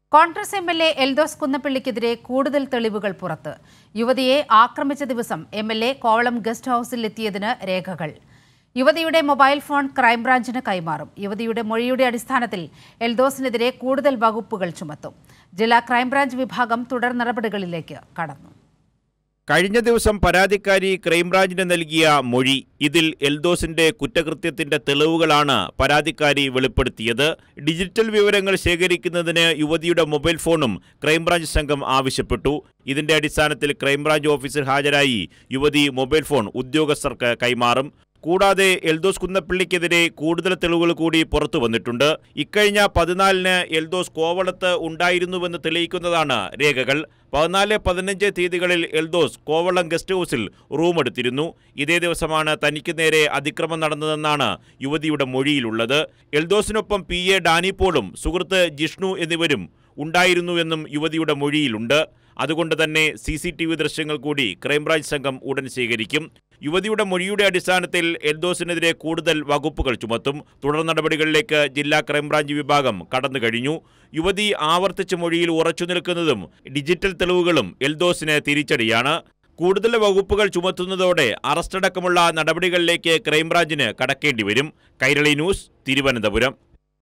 Congress M L A Eldose കുന്നപ്പള്ളിക്കെതിരെ കൂടുതൽ തെളിവുകൾ പുറത്ത് യുവതിയെ ആക്രമിച്ച ദിവസം M L A Kovalam guest ഹൌസിൽ എത്തിയതിന് രേഖകൾ യുവതിയുടെ മൊബൈൽ ഫോൺ ക്രൈംബ്രാഞ്ചിന് കൈമാറും യുവതിയുടെ മൊഴിയുടെ അടിസ്ഥാനത്തിൽ എൽദോസിനെതിരെ കൂടുതൽ വകുപ്പുകൾ ചുമത്തും ജില്ലാ ക്രൈംബ്രാഞ്ച് വിഭാഗം തുടർ നടപടികളിലേക്ക് കടന്നു കഴിഞ്ഞ ദിവസം പരാതിക്കാരി ക്രൈംബ്രാഞ്ചിന് നൽകിയ മൊഴി ഇതിൽ എൽദോസിന്റെ കുറ്റകൃത്യത്തിന്റെ തെളിവുകളാണ് പരാതിക്കാരി വെളിപ്പെടുത്തിയത് ഡിജിറ്റൽ വിവരങ്ങൾ ശേഖരിക്കുന്നതിന് യുവതിയുടെ മൊബൈൽ ഫോണും ക്രൈംബ്രാഞ്ച് സംഘം ആവശ്യപ്പെട്ടു ഇതിന്റെ അടിസ്ഥാനത്തിൽ ക്രൈംബ്രാഞ്ച് ഓഫീസിൽ ഹാജരായി യുവതി മൊബൈൽ ഫോൺ ഉദ്യോഗസ്ഥർക്ക് കൈമാറും കൂടാതെ എൽദോസ് കുന്നപ്പള്ളിക്കെതിരെ കൂടുതൽ തെളിവുകൾ കൂടി പുറത്തു വന്നിട്ടുണ്ട് ഇക്കഴിഞ്ഞ പതിനാലിന് എൽദോസ് കോവളത്ത് ഉണ്ടായിരുന്നുവെന്ന് തെളിയിക്കുന്നതാണ് രേഖകൾ പതിനാല് പതിനഞ്ച് തീയതികളിൽ എൽദോസ് കോവളം ഗസ്റ്റ് ഹൗസിൽ റൂം എടുത്തിരുന്നു ഇതേ ദിവസമാണ് തനിക്ക് നേരെ അതിക്രമം നടന്നതെന്നാണ് യുവതിയുടെ മൊഴിയിലുള്ളത് എൽദോസിനൊപ്പം പി എ ഡാനിപോളും സുഹൃത്ത് ജിഷ്ണു എന്നിവരും ഉണ്ടായിരുന്നുവെന്നും യുവതിയുടെ മൊഴിയിലുണ്ട് അതുകൊണ്ട് തന്നെ സി സി ടി വി ദൃശ്യങ്ങൾ കൂടി ക്രൈംബ്രാഞ്ച് സംഘം ഉടൻ സ്വീകരിക്കും യുവതിയുടെ മൊഴിയുടെ അടിസ്ഥാനത്തിൽ എൽദോസിനെതിരെ കൂടുതൽ വകുപ്പുകൾ ചുമത്തും തുടർ നടപടികളിലേക്ക് ജില്ലാ ക്രൈംബ്രാഞ്ച് വിഭാഗം കടന്നു കഴിഞ്ഞു യുവതി ആവർത്തിച്ച് മൊഴിയിൽ ഉറച്ചു നിൽക്കുന്നതും ഡിജിറ്റൽ തെളിവുകളും എൽദോസിന് തിരിച്ചടിയാണ് കൂടുതൽ വകുപ്പുകൾ ചുമത്തുന്നതോടെ അറസ്റ്റടക്കമുള്ള നടപടികളിലേക്ക് ക്രൈംബ്രാഞ്ചിന് കടക്കേണ്ടി വരും കൈരളി ന്യൂസ് തിരുവനന്തപുരം